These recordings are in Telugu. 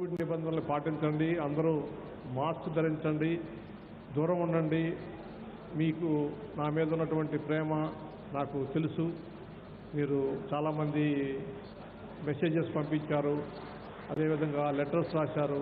కోవిడ్ నిబంధనలు పాటించండి అందరూ మాస్క్ ధరించండి దూరం ఉండండి మీకు నా మీద ఉన్నటువంటి ప్రేమ నాకు తెలుసు మీరు చాలామంది మెసేజెస్ పంపించారు అదేవిధంగా లెటర్స్ రాశారు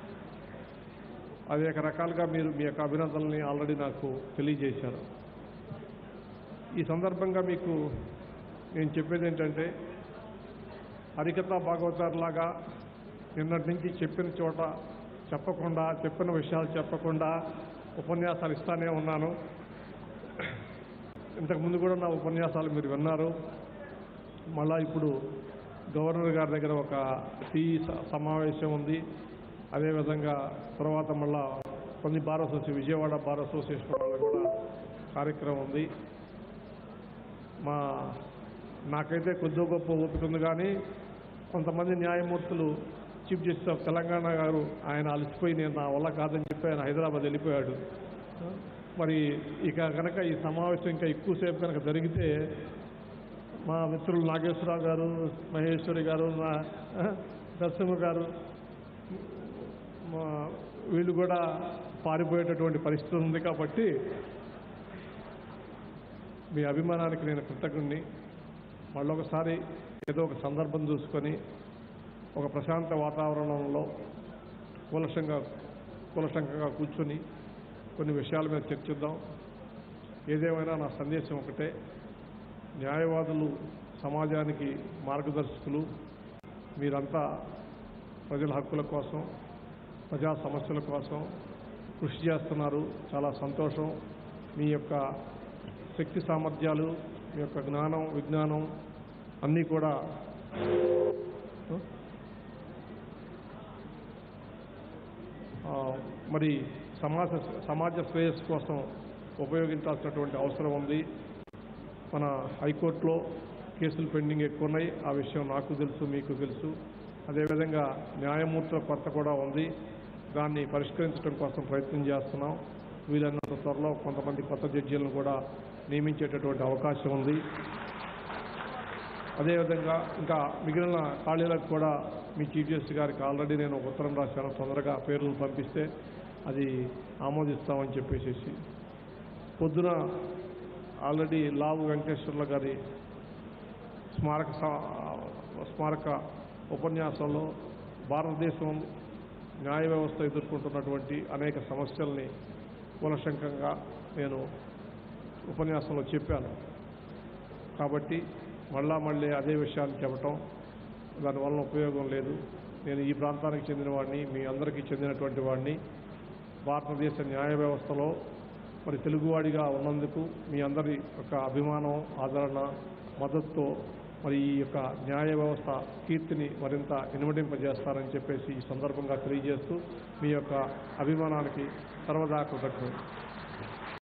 అనేక రకాలుగా మీరు మీ యొక్క అభినందనల్ని ఆల్రెడీ నాకు తెలియజేశారు ఈ సందర్భంగా మీకు నేను చెప్పేది ఏంటంటే హరికథ భాగవతారులాగా నిన్నటి నుంచి చెప్పిన చోట చెప్పకుండా చెప్పిన విషయాలు చెప్పకుండా ఉపన్యాసాలు ఇస్తానే ఉన్నాను ఇంతకుముందు కూడా నా ఉపన్యాసాలు మీరు విన్నారు మళ్ళా ఇప్పుడు గవర్నర్ గారి దగ్గర ఒక టీ స- సమావేశం ఉంది అదేవిధంగా తర్వాత మళ్ళా కొన్ని bar association Vijayawada bar association వాళ్ళ కూడా కార్యక్రమం ఉంది మా నాకైతే కొద్దిగా గొప్ప ఓపిక ఉంది కానీ కొంతమంది న్యాయమూర్తులు చీఫ్ జస్టిస్ ఆఫ్ తెలంగాణ గారు ఆయన అలసిపోయి నేను నా వల్ల కాదని చెప్పి ఆయన హైదరాబాద్ వెళ్ళిపోయాడు మరి ఇక కనుక ఈ సమావేశం ఇంకా ఎక్కువసేపు కనుక జరిగితే మా మిత్రులు నాగేశ్వరరావు గారు మహేశ్వరి గారు నా నరసింహ గారు మా వీళ్ళు కూడా పారిపోయేటటువంటి పరిస్థితి ఉంది కాబట్టి మీ అభిమానానికి నేను కృతజ్ఞుణ్ణి మళ్ళొకసారి ఏదో ఒక సందర్భం చూసుకొని ఒక ప్రశాంత వాతావరణంలో కులసంగా కులసంగా కూర్చొని కొన్ని విషయాల మీద చర్చిద్దాం ఏదేమైనా నా సందేశం ఒకటే న్యాయవాదులు సమాజానికి మార్గదర్శకులు మీరంతా ప్రజల హక్కుల కోసం ప్రజా సమస్యల కోసం కృషి చేస్తున్నారు చాలా సంతోషం మీ యొక్క శక్తి సామర్థ్యాలు మీ యొక్క జ్ఞానం విజ్ఞానం అన్నీ కూడా ఆ, మరి సమాజ సమాజ శ్రేయస్సు కోసం ఉపయోగించాల్సినటువంటి అవసరం ఉంది మన హైకోర్టులో కేసులు పెండింగ్ ఎక్కువ ఉన్నాయి ఆ విషయం నాకు తెలుసు మీకు తెలుసు అదేవిధంగా న్యాయమూర్తుల కొరత కూడా ఉంది దాన్ని పరిష్కరించడం కోసం ప్రయత్నం చేస్తున్నాం వీలైనంత త్వరలో కొంతమంది కొత్త జడ్జీలను కూడా నియమించేటటువంటి అవకాశం ఉంది అదేవిధంగా ఇంకా మిగిలిన ఖాళీలకు కూడా మీ చీఫ్ జస్టిస్ గారికి ఆల్రెడీ నేను ఒక ఉత్తరం రాశాను తొందరగా పేర్లను పంపిస్తే అది ఆమోదిస్తామని చెప్పేసి పొద్దున ఆల్రెడీ లావు వెంకటేశ్వర్ల గారి స్మారక స- స్మారక ఉపన్యాసంలో భారతదేశం న్యాయ వ్యవస్థ ఎదుర్కొంటున్నటువంటి అనేక సమస్యల్ని కులశంకంగా నేను ఉపన్యాసంలో చెప్పాను కాబట్టి మళ్ళా మళ్ళీ అదే విషయాన్ని చెప్పటం దానివల్ల ఉపయోగం లేదు నేను ఈ ప్రాంతానికి చెందిన వాడిని మీ అందరికీ చెందినటువంటి వాడిని భారతదేశ న్యాయ వ్యవస్థలో మరి తెలుగువాడిగా ఉన్నందుకు మీ అందరి యొక్క అభిమానం ఆదరణ మద్దతుతో మరి ఈ యొక్క న్యాయ వ్యవస్థ కీర్తిని మరింత ఇనుమడింపజేస్తారని చెప్పేసి ఈ సందర్భంగా తెలియజేస్తూ మీ యొక్క అభిమానానికి సర్వదా కృతజ్ఞతలు